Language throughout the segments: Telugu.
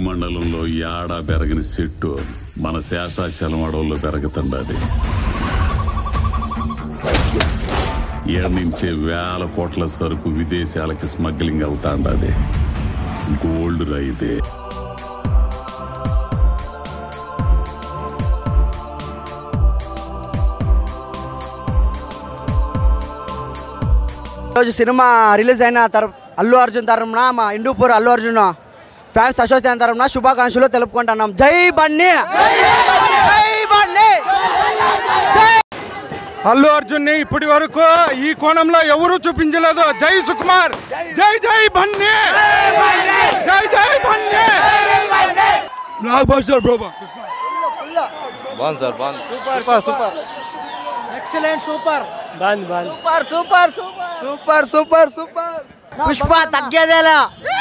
భూమండలంలో యాడా పెరగని చెట్టు మన శేషాచలం అడవుల్లో పెరుగుతుండది ఏడు నుంచే వేల కోట్ల సరుకు విదేశాలకి స్మగ్లింగ్ అవుతాండది గోల్డ్ రైతే రోజు సినిమా రిలీజ్ అయిన తర అల్లు అర్జున్ తరపున మా ఇండూపూర్ అల్లు అర్జున్ ఫ్యాన్స్ అసోసియేషన్ తరపున శుభాకాంక్షలు తెలుపుకుంటున్నాం జై బన్నీ జై బన్నీ అల్లు అర్జున్ ని ఇప్పటి వరకు ఈ కోణంలో ఎవరు చూపించలేదు జై సుకుమార్ జై జై బన్నీ జై జై బన్నీ బ్లాక్ బస్టర్ బ్రో బాగుంది సార్ బాగుంది సూపర్ సూపర్ ఎక్సలెంట్ సూపర్ బాగుంది బాగుంది super super super super super Pushpa తగ్గేదేలా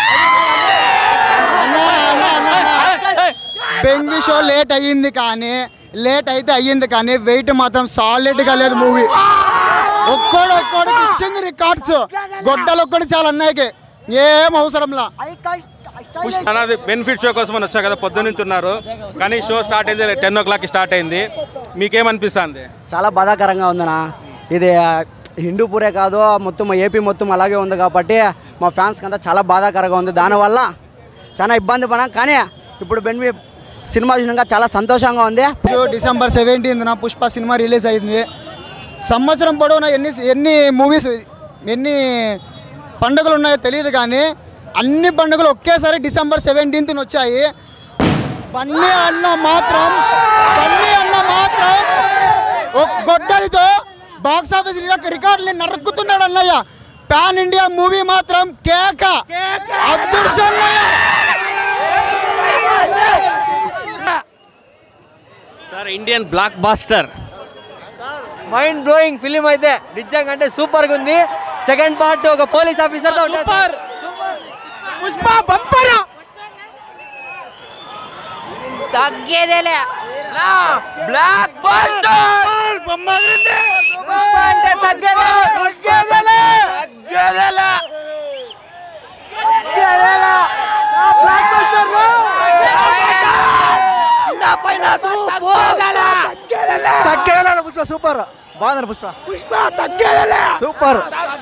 బెంగి షో లేట్ అయ్యింది కానీ లేట్ అయితే అయ్యింది కానీ వెయిట్ మాత్రం సాలిడ్ గా లేదు మూవీ ఒక్కోడు ఒక్కోడికి ఇచ్చింది రికార్డ్స్ గొడ్డలు ఒక్కడు చాలా అన్నయ్యకి ఏం అవసరంలా అన్నది బెనిఫిట్ షో కోసం అని వచ్చా కదా పొద్దున్న నుంచి ఉన్నారు కానీ షో స్టార్ట్ అయింది టెన్ ఓ క్లాక్ స్టార్ట్ అయింది మీకేమనిపిస్తుంది చాలా బాధాకరంగా ఉందనా ఇది ఆ, హిందూపూరే కాదు మొత్తం ఏపీ మొత్తం అలాగే ఉంది కాబట్టి మా ఫ్యాన్స్కి అంతా చాలా బాధాకరంగా ఉంది దానివల్ల చాలా ఇబ్బంది పడాం కానీ ఇప్పుడు బెన్వి సినిమా చూసినాక చాలా సంతోషంగా ఉంది డిసెంబర్ సెవెంటీన్త్న పుష్ప సినిమా రిలీజ్ అయింది సంవత్సరం పొడవునా ఎన్ని ఎన్ని మూవీస్ ఎన్ని పండుగలు ఉన్నాయో తెలియదు కానీ అన్ని పండుగలు ఒకేసారి డిసెంబర్ సెవెంటీన్త్ వచ్చాయి బన్నీ అన్న మాత్రం బన్నీ అన్న మాత్రం ఒక గొడ్డలితో బాక్స్ ఆఫీస్ రికార్డుని నరుక్కుతున్నాడు అన్నయ్య పాన్ ఇండియా మూవీ మాత్రం కేక అదృశ్యం అన్నయ్య. Sir Indian blockbuster mind blowing film అయితే నిజంగా అంటే సూపర్ గా ఉంది సెకండ్ పార్ట్ ఒక police officer super Pushpa bumper తగ్గేదేలే బ్లాక్ బాస్టర్ పుష్ప అంటే తగ్గేదే తగ్గేదేలే తగ్గేదేలే తగ్గేదేలే బ్లాక్ బాస్టర్ తగ్గేదేలా పుష్ప సూపర్ బాగుంది పుష్ప పుష్ప తగ్గేదేలా సూపర్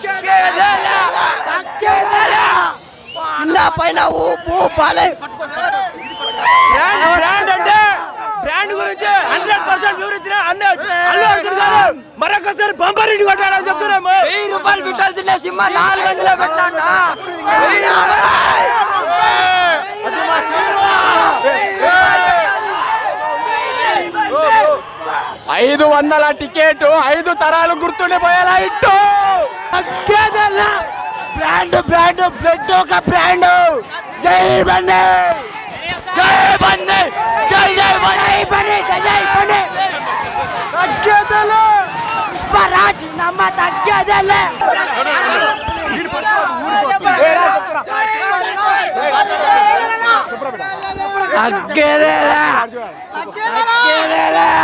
కింద పైన ఊపు పాలే బ్రాండ్ బ్రాండ్ అంటే బ్రాండ్ గురించి హండ్రెడ్ పర్సెంట్ వివరించిన అన్న అల్లు అర్జున్ గారు మరొకసారి బంపర్ ఇంటి కొట్టాడని చెప్తున్నాము వెయ్యి రూపాయలు పెట్టాల్సిన సినిమా నాలుగు వందలు పెట్టాడా ఐదు వందల టికెట్ ఐదు తరాలు గుర్తుండిపోయేలా ఇట్టు బ్రాండ్ బ్రాండ్ బ్లడ్ ఒక బ్రాండ్ జై బండి జై బండి జై జై బండి బండి జై జై బండి తగ్గేదలే పుష్పరాజ్ నమ్మ తగ్గేదలే తగ్గేదేలే తగ్గేదేలే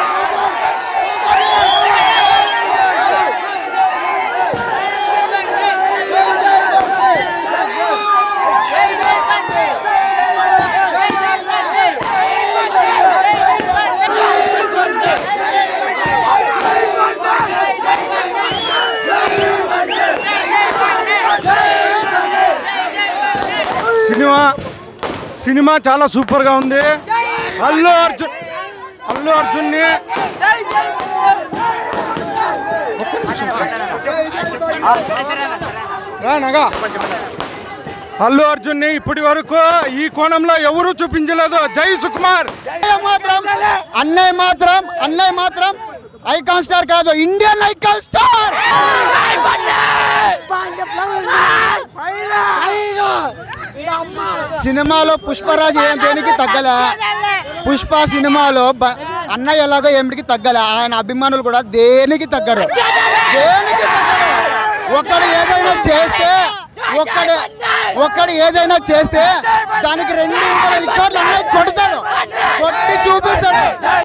సినిమా సినిమా చాలా సూపర్ గా ఉంది అల్లు అర్జున్ అల్లు అర్జున్ ని నగా అల్లు అర్జున్ ని ఇప్పటి వరకు ఈ కోణంలో ఎవరు చూపించలేదు జై సుకుమార్ అన్నయ్య మాత్రం అన్నయ్య మాత్రం అన్నయ్య మాత్రం ఐకాన్ స్టార్ కాదు ఇండియన్ ఐకాన్ స్టార్ సినిమాలో పుష్పరాజు ఏం దేనికి తగ్గలే పుష్ప సినిమాలో బ- అన్నయ్య ఎలాగో ఏమిటికి తగ్గలే ఆయన అభిమానులు కూడా దేనికి తగ్గరు దేనికి తగ్గరు ఒకడు ఏదైనా చేస్తే ఒక్కడు ఒక్కడు ఏదైనా చేస్తే దానికి రెండు రికార్డులు అన్నయ్య కొడతాడు కొట్టి చూపిస్తాడు